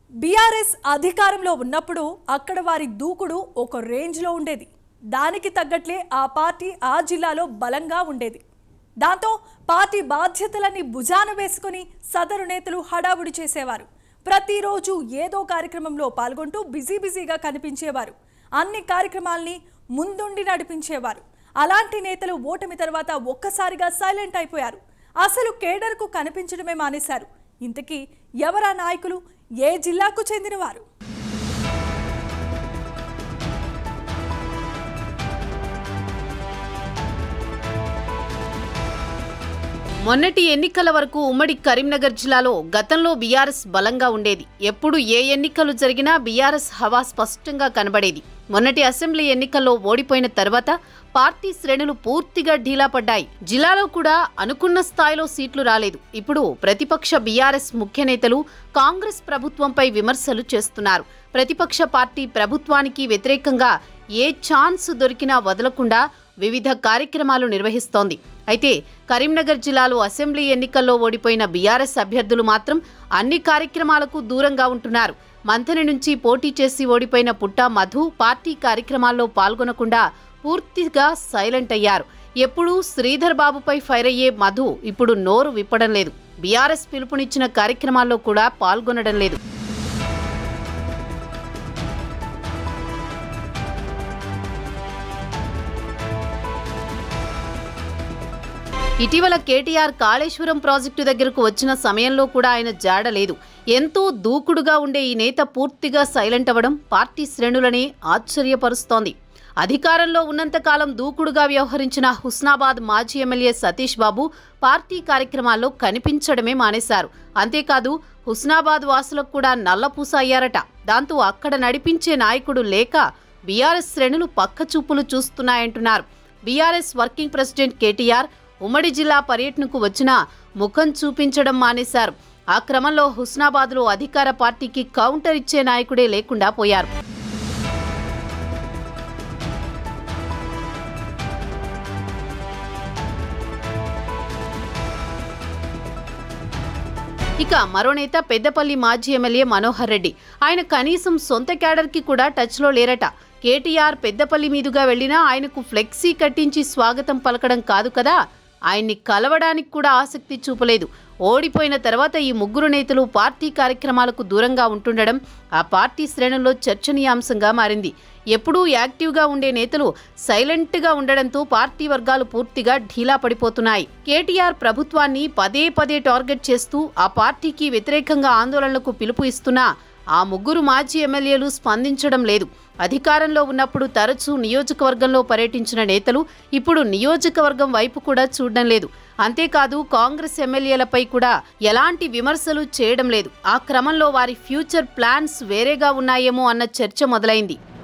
BRS అధికారంలో ఉన్నప్పుడు అక్కడ వారి దూకుడు ఒక రేంజ్లో ఉండేది దానికి తగ్గట్లే ఆ పార్టీ ఆ జిల్లాలో బలంగా ఉండేది దాంతో పార్టీ బాధ్యతలన్నీ భుజాన వేసుకుని సదరు నేతలు హడావుడి చేసేవారు ప్రతిరోజు ఏదో కార్యక్రమంలో పాల్గొంటూ బిజీ బిజీగా కనిపించేవారు అన్ని కార్యక్రమాల్ని ముందుండి నడిపించేవారు అలాంటి నేతలు ఓటమి తర్వాత ఒక్కసారిగా సైలెంట్ అయిపోయారు అసలు కేడర్కు కనిపించడమే మానేశారు ఇంతకీ ఎవరా నాయకులు ఏ జిల్లాకు చెందినవారు మొన్నటి ఎన్నికల వరకు ఉమ్మడి కరీంనగర్ జిల్లాలో గతంలో బీఆర్ఎస్ బలంగా ఉండేది ఎప్పుడు ఏ ఎన్నికలు జరిగినా బీఆర్ఎస్ హవా స్పష్టంగా కనబడేది మొన్నటి అసెంబ్లీ ఎన్నికల్లో ఓడిపోయిన తర్వాత పార్టీ శ్రేణులు పూర్తిగా ఢీలా పడ్డాయి జిల్లాలో కూడా అనుకున్న స్థాయిలో సీట్లు రాలేదు ఇప్పుడు ప్రతిపక్ష బీఆర్ఎస్ ముఖ్య నేతలు కాంగ్రెస్ ప్రభుత్వంపై విమర్శలు చేస్తున్నారు ప్రతిపక్ష పార్టీ ప్రభుత్వానికి వ్యతిరేకంగా ఏ ఛాన్స్ దొరికినా వదలకుండా వివిధ కార్యక్రమాలు నిర్వహిస్తోంది అయితే కరీంనగర్ జిల్లాలో అసెంబ్లీ ఎన్నికల్లో ఓడిపోయిన బీఆర్ఎస్ అభ్యర్థులు మాత్రం అన్ని కార్యక్రమాలకు దూరంగా ఉంటున్నారు మంథని నుంచి పోటీ చేసి ఓడిపోయిన పుట్టా మధు పార్టీ కార్యక్రమాల్లో పాల్గొనకుండా పూర్తిగా సైలెంట్ అయ్యారు ఎప్పుడూ శ్రీధర్ బాబుపై ఫైర్ అయ్యే మధు ఇప్పుడు నోరు విప్పడం లేదు బీఆర్ఎస్ పిలుపునిచ్చిన కార్యక్రమాల్లో కూడా పాల్గొనడం లేదు ఇటీవల కేటీఆర్ కాళేశ్వరం ప్రాజెక్టు దగ్గరకు వచ్చిన సమయంలో కూడా ఆయన జాడలేదు ఎంతో దూకుడుగా ఉండే ఈ నేత పూర్తిగా సైలెంట్ అవ్వడం పార్టీ శ్రేణులనే ఆశ్చర్యపరుస్తోంది అధికారంలో ఉన్నంతకాలం దూకుడుగా వ్యవహరించిన హుస్నాబాద్ మాజీ ఎమ్మెల్యే సతీష్ బాబు పార్టీ కార్యక్రమాల్లో కనిపించడమే మానేశారు అంతేకాదు హుస్నాబాద్ వాసులకు కూడా నల్లపూస అయ్యారట దాంతో అక్కడ నడిపించే నాయకుడు లేక బీఆర్ఎస్ శ్రేణులు పక్కచూపులు చూస్తున్నాయంటున్నారు బీఆర్ఎస్ వర్కింగ్ ప్రెసిడెంట్ కేటీఆర్ ఉమ్మడి జిల్లా పర్యటనకు వచ్చినా ముఖం చూపించడం మానేశారు ఆ క్రమంలో హుస్నాబాద్లో అధికార పార్టీకి కౌంటర్ ఇచ్చే నాయకుడే లేకుండా పోయారు ఇక మరో నేత పెద్దపల్లి మాజీ ఎమ్మెల్యే మనోహర్ రెడ్డి ఆయన కనీసం సొంత క్యాడర్కి కూడా టచ్లో లేరట కేటీఆర్ పెద్దపల్లి మీదుగా వెళ్లినా ఆయనకు ఫ్లెక్సీ కట్టించి స్వాగతం పలకడం కాదు కదా ఆయన్ని కలవడానికి కూడా ఆసక్తి చూపలేదు ఓడిపోయిన తర్వాత ఈ ముగ్గురు నేతలు పార్టీ కార్యక్రమాలకు దూరంగా ఉంటుండడం ఆ పార్టీ శ్రేణుల్లో చర్చనీయాంశంగా మారింది ఎప్పుడూ యాక్టివ్గా ఉండే నేతలు సైలెంట్గా ఉండడంతో పార్టీ వర్గాలు పూర్తిగా ఢీలా పడిపోతున్నాయి కేటీఆర్ ప్రభుత్వాన్ని పదే పదే టార్గెట్ చేస్తూ ఆ పార్టీకి వ్యతిరేకంగా ఆందోళనలకు పిలుపు ఇస్తున్నా ఆ ముగ్గురు మాజీ ఎమ్మెల్యేలు స్పందించడం లేదు అధికారంలో ఉన్నప్పుడు తరచూ నియోజకవర్గంలో పర్యటించిన నేతలు ఇప్పుడు నియోజకవర్గం వైపు కూడా చూడడం లేదు అంతేకాదు కాంగ్రెస్ ఎమ్మెల్యేలపై కూడా ఎలాంటి విమర్శలు చేయడం లేదు ఆ క్రమంలో వారి ఫ్యూచర్ ప్లాన్స్ వేరేగా ఉన్నాయేమో అన్న చర్చ మొదలైంది